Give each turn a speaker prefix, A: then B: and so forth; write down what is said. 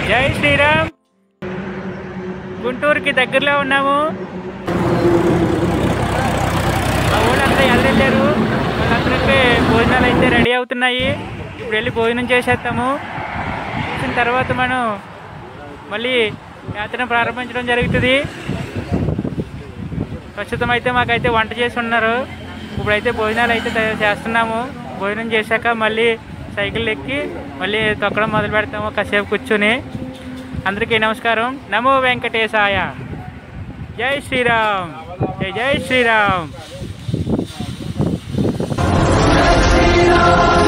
A: జై శ్రీరామ్ గుంటూరుకి దగ్గరలో ఉన్నాము మా ఊళ్ళంతా వెళ్ళారు వాళ్ళందరికీ భోజనాలు అయితే రెడీ అవుతున్నాయి ఇప్పుడు వెళ్ళి భోజనం చేసేస్తాము చేసిన తర్వాత మనం మళ్ళీ యాత్రను ప్రారంభించడం జరుగుతుంది ప్రస్తుతం అయితే మాకైతే వంట చేసి ఉన్నారు ఇప్పుడైతే భోజనాలు అయితే తయారు చేస్తున్నాము భోజనం చేశాక మళ్ళీ సైకిల్ ఎక్కి మళ్ళీ తొక్కడం మొదలు పెడతాము కాసేపు కూర్చొని అందరికీ నమస్కారం నమో వెంకటేశాయ జై శ్రీరామ్ జై జై శ్రీరామ్